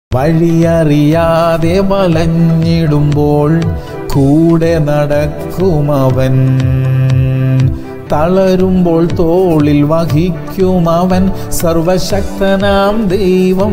വഴിയറിയാതെ വലഞ്ഞിടുമ്പോൾ കൂടെ നടക്കുമവൻ തളരുമ്പോൾ തോളിൽ വഹിക്കുമവൻ സർവശക്തനാം ദൈവം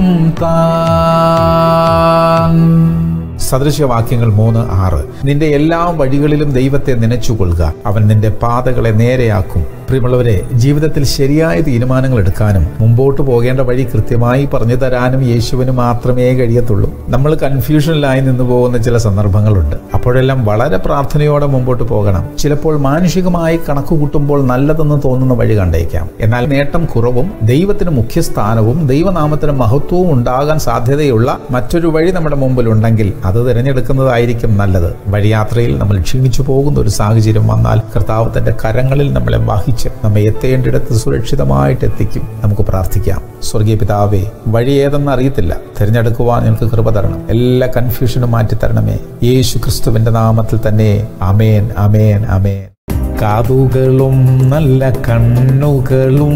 താൻ സദൃശവാക്യങ്ങൾ മൂന്ന് ആറ് നിന്റെ എല്ലാ വഴികളിലും ദൈവത്തെ നനച്ചുകൊള്ളുക അവൻ നിന്റെ പാതകളെ നേരെയാക്കും പ്രിയമുള്ളവരെ ജീവിതത്തിൽ ശരിയായ തീരുമാനങ്ങൾ എടുക്കാനും മുമ്പോട്ട് പോകേണ്ട വഴി കൃത്യമായി പറഞ്ഞു തരാനും യേശുവിന് മാത്രമേ കഴിയത്തുള്ളൂ നമ്മൾ കൺഫ്യൂഷനിലായി നിന്ന് പോകുന്ന ചില സന്ദർഭങ്ങളുണ്ട് അപ്പോഴെല്ലാം വളരെ പ്രാർത്ഥനയോടെ മുമ്പോട്ട് പോകണം ചിലപ്പോൾ മാനുഷികമായി കണക്ക് കൂട്ടുമ്പോൾ നല്ലതെന്ന് തോന്നുന്ന വഴി കണ്ടേക്കാം എന്നാൽ നേട്ടം കുറവും ദൈവത്തിന് മുഖ്യസ്ഥാനവും ദൈവനാമത്തിന് മഹത്വവും ഉണ്ടാകാൻ സാധ്യതയുള്ള മറ്റൊരു വഴി നമ്മുടെ മുമ്പിലുണ്ടെങ്കിൽ അത് തിരഞ്ഞെടുക്കുന്നതായിരിക്കും നല്ലത് വഴിയാത്രയിൽ നമ്മൾ ക്ഷീണിച്ചു പോകുന്ന ഒരു സാഹചര്യം വന്നാൽ കർത്താവ് തന്റെ കരങ്ങളിൽ നമ്മളെ വഹിച്ച് നമ്മെ എത്തേണ്ടിടത്ത് സുരക്ഷിതമായിട്ട് എത്തിക്കും നമുക്ക് പ്രാർത്ഥിക്കാം സ്വർഗീയ പിതാവേ വഴി ഏതെന്ന് അറിയത്തില്ല തിരഞ്ഞെടുക്കുവാൻ ഞങ്ങൾക്ക് കൃപ തരണം എല്ലാ കൺഫ്യൂഷനും മാറ്റി തരണമേ യേശു ക്രിസ്തുവിന്റെ നാമത്തിൽ തന്നെ അമേൻ അമേൻ അമേൻ കാതുകളും നല്ല കണ്ണുകളും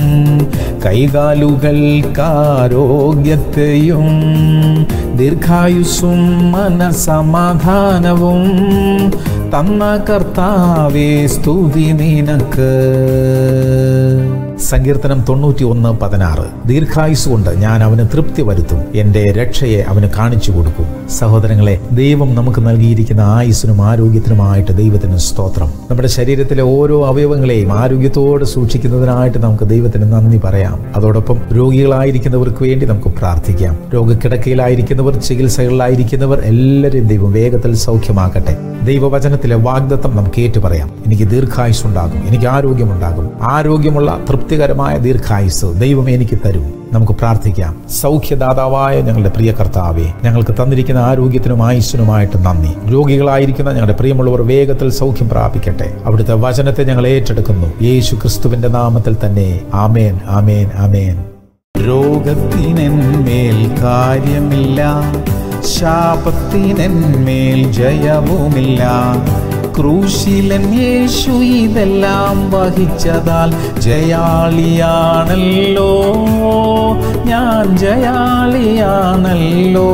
കൈകാലുകൾക്കാരോഗ്യത്തെയും ദീർഘായുസ്സും മനസമാധാനവും തന്ന കർത്താവേ സ്തുതി നിനക്ക് സങ്കീർത്തനം തൊണ്ണൂറ്റി ഒന്ന് പതിനാറ് ദീർഘായുസ് കൊണ്ട് ഞാൻ അവന് തൃപ്തി വരുത്തും എന്റെ രക്ഷയെ അവന് കാണിച്ചു കൊടുക്കും സഹോദരങ്ങളെ ദൈവം നമുക്ക് നൽകിയിരിക്കുന്ന ആയുസ്സിനും ആരോഗ്യത്തിനുമായിട്ട് ദൈവത്തിന് സ്തോത്രം നമ്മുടെ ശരീരത്തിലെ ഓരോ അവയവങ്ങളെയും ആരോഗ്യത്തോടെ സൂക്ഷിക്കുന്നതിനായിട്ട് നമുക്ക് ദൈവത്തിന് നന്ദി പറയാം അതോടൊപ്പം രോഗികളായിരിക്കുന്നവർക്ക് വേണ്ടി നമുക്ക് പ്രാർത്ഥിക്കാം രോഗക്കിടക്കയിലായിരിക്കുന്നവർ ചികിത്സകളിലായിരിക്കുന്നവർ എല്ലാവരെയും ദൈവം വേഗത്തിൽ സൗഖ്യമാക്കട്ടെ ദൈവവചനത്തിലെ വാഗ്ദത്തം നമുക്ക് ഏറ്റുപറയാം എനിക്ക് ദീർഘായുസ് ഉണ്ടാകും എനിക്ക് ആരോഗ്യമുണ്ടാകും ആരോഗ്യമുള്ള തൃപ്തികരമായ ദീർഘായുസ് ദൈവം എനിക്ക് തരും നമുക്ക് പ്രാർത്ഥിക്കാം സൗഖ്യദാതാവായ ഞങ്ങളുടെ പ്രിയ കർത്താവെ ഞങ്ങൾക്ക് തന്നിരിക്കുന്ന ആരോഗ്യത്തിനും ആയുസ്സിനുമായിട്ട് നന്ദി രോഗികളായിരിക്കുന്ന ഞങ്ങളുടെ പ്രിയമുള്ളവർ വേഗത്തിൽ സൗഖ്യം പ്രാപിക്കട്ടെ അവിടുത്തെ വചനത്തെ ഞങ്ങൾ ഏറ്റെടുക്കുന്നു യേശു ക്രിസ്തുവിന്റെ നാമത്തിൽ തന്നെ ആമേൻ ആമേൻ ആമേൻ രോഗത്തിനെന്മേൽ കാര്യമില്ല ശാപത്തിനെന്മേൽ ജയവുമില്ല ക്രൂശിലൻ യേശു ഇതെല്ലാം വഹിച്ചതാൽ ജയാളിയാണല്ലോ ഞാൻ ജയാളിയാണല്ലോ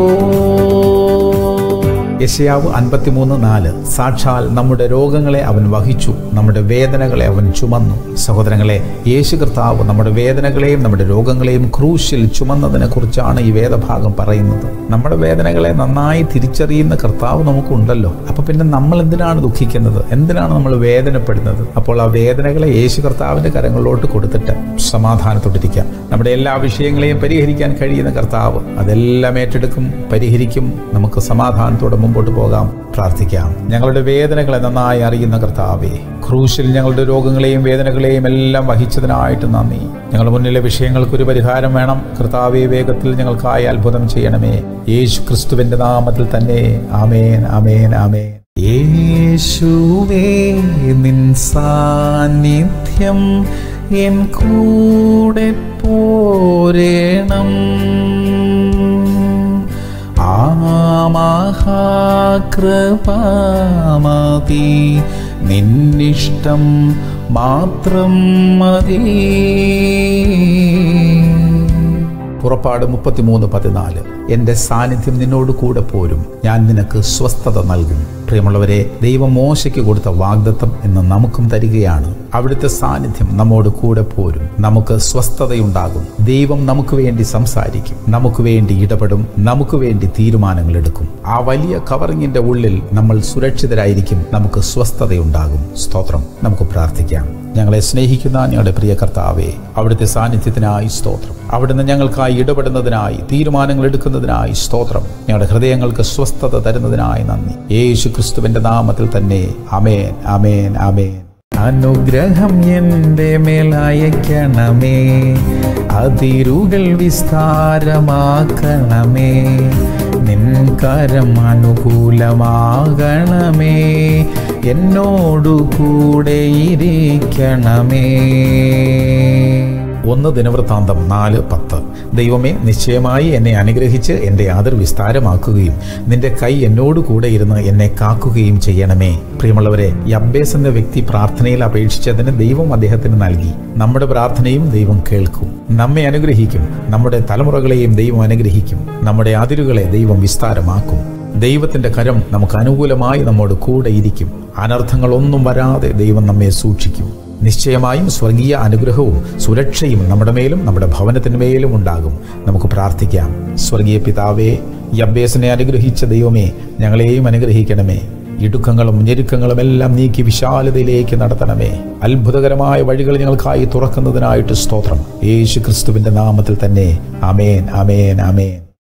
യശയാവ് അൻപത്തിമൂന്ന് നാല് സാക്ഷാൽ നമ്മുടെ രോഗങ്ങളെ അവൻ വഹിച്ചു നമ്മുടെ വേദനകളെ അവൻ ചുമന്നു സഹോദരങ്ങളെ യേശു കർത്താവ് നമ്മുടെ വേദനകളെയും നമ്മുടെ രോഗങ്ങളെയും ക്രൂശിൽ ചുമന്നതിനെ കുറിച്ചാണ് ഈ വേദഭാഗം പറയുന്നത് നമ്മുടെ വേദനകളെ നന്നായി തിരിച്ചറിയുന്ന കർത്താവ് നമുക്കുണ്ടല്ലോ അപ്പൊ പിന്നെ നമ്മൾ എന്തിനാണ് ദുഃഖിക്കുന്നത് എന്തിനാണ് നമ്മൾ വേദനപ്പെടുന്നത് അപ്പോൾ ആ വേദനകളെ യേശു കർത്താവിന്റെ കരങ്ങളിലോട്ട് കൊടുത്തിട്ട് സമാധാനത്തോട്ടിരിക്കാം നമ്മുടെ എല്ലാ വിഷയങ്ങളെയും പരിഹരിക്കാൻ കഴിയുന്ന കർത്താവ് അതെല്ലാം ഏറ്റെടുക്കും പരിഹരിക്കും നമുക്ക് സമാധാനത്തോടെ മുമ്പോട്ട് പോകാം പ്രാർത്ഥിക്കാം ഞങ്ങളുടെ വേദനകളെ നന്നായി അറിയുന്ന കർത്താവേ ക്രൂശിൽ ഞങ്ങളുടെ രോഗങ്ങളെയും വേദനകളെയും എല്ലാം വഹിച്ചതിനായിട്ട് നന്ദി ഞങ്ങളുടെ മുന്നിലെ വിഷയങ്ങൾക്കൊരു പരിഹാരം വേണം കർത്താവെ വേഗത്തിൽ ഞങ്ങൾക്കായി അത്ഭുതം ചെയ്യണമേ യേശു ക്രിസ്തുവിന്റെ നാമത്തിൽ തന്നെ ആമേൻ ആമേൻ ആമേൻ യേശുവേ നിൻ സാന്നിധ്യം എൻ കൂടെ പോരേണം ആ മഹാകൃപാമതി നിന്നിഷ്ടം മാത്രം മതി പുറപ്പാട് മുപ്പത്തിമൂന്ന് പതിനാല് എൻ്റെ സാന്നിധ്യം നിന്നോട് കൂടെ പോരും ഞാൻ നിനക്ക് സ്വസ്ഥത നൽകും പ്രിയമുള്ളവരെ ദൈവം മോശയ്ക്ക് കൊടുത്ത വാഗ്ദത്തം എന്ന് നമുക്കും തരികയാണ് അവിടുത്തെ സാന്നിധ്യം നമ്മോട് കൂടെ പോരും നമുക്ക് സ്വസ്ഥതയുണ്ടാകും ദൈവം നമുക്ക് വേണ്ടി സംസാരിക്കും നമുക്ക് വേണ്ടി ഇടപെടും നമുക്ക് വേണ്ടി തീരുമാനങ്ങൾ എടുക്കും ആ വലിയ കവറിങ്ങിന്റെ ഉള്ളിൽ നമ്മൾ സുരക്ഷിതരായിരിക്കും നമുക്ക് സ്വസ്ഥതയുണ്ടാകും സ്തോത്രം നമുക്ക് പ്രാർത്ഥിക്കാം ഞങ്ങളെ സ്നേഹിക്കുന്ന ഞങ്ങളുടെ പ്രിയ കർത്താവെ അവിടുത്തെ സാന്നിധ്യത്തിനായി സ്തോത്രം അവിടുന്ന് ഞങ്ങൾക്കായി ഇടപെടുന്നതിനായി തീരുമാനങ്ങൾ എടുക്കുന്നതിനായി സ്തോത്രം ഞങ്ങളുടെ ഹൃദയങ്ങൾക്ക് സ്വസ്ഥത തരുന്നതിനായി നന്ദി യേശു ക്രിസ്തുവിന്റെ നാമത്തിൽ തന്നെ അമേൻ അമേൻ അമേൻ അനുഗ്രഹം എൻ്റെ മേൽ അയക്കണമേ അതിരുകൾ വിസ്താരമാക്കണമേ നിൻ കരം അനുകൂലമാകണമേ എന്നോടു കൂടെ ഇരിക്കണമേ ഒന്ന് ദിനവൃത്താന്തം നാല് പത്ത് ദൈവമേ നിശ്ചയമായി എന്നെ അനുഗ്രഹിച്ച് എൻ്റെ അതിർ വിസ്താരമാക്കുകയും നിന്റെ കൈ എന്നോട് കൂടെ ഇരുന്ന് എന്നെ കാക്കുകയും ചെയ്യണമേ പ്രിയമുള്ളവരെ യബ്ബേസ് എന്ന വ്യക്തി പ്രാർത്ഥനയിൽ അപേക്ഷിച്ചതിന് ദൈവം അദ്ദേഹത്തിന് നൽകി നമ്മുടെ പ്രാർത്ഥനയും ദൈവം കേൾക്കും നമ്മെ അനുഗ്രഹിക്കും നമ്മുടെ തലമുറകളെയും ദൈവം അനുഗ്രഹിക്കും നമ്മുടെ അതിരുകളെ ദൈവം വിസ്താരമാക്കും ദൈവത്തിന്റെ കരം നമുക്ക് അനുകൂലമായി നമ്മോട് കൂടെ ഇരിക്കും അനർത്ഥങ്ങളൊന്നും വരാതെ ദൈവം നമ്മെ സൂക്ഷിക്കും നിശ്ചയമായും സ്വർഗീയ അനുഗ്രഹവും സുരക്ഷയും നമ്മുടെ മേലും നമ്മുടെ ഭവനത്തിന് മേലും ഉണ്ടാകും നമുക്ക് പ്രാർത്ഥിക്കാം സ്വർഗീയ പിതാവേ യബ്ബേസിനെ അനുഗ്രഹിച്ച ദൈവമേ ഞങ്ങളെയും അനുഗ്രഹിക്കണമേ ഇടുക്കങ്ങളും ഞെരുക്കങ്ങളും എല്ലാം നീക്കി വിശാലതയിലേക്ക് നടത്തണമേ അത്ഭുതകരമായ വഴികൾ ഞങ്ങൾക്കായി തുറക്കുന്നതിനായിട്ട് സ്തോത്രം യേശു ക്രിസ്തുവിന്റെ നാമത്തിൽ തന്നെ അമേൻ അമേൻ അമേൻ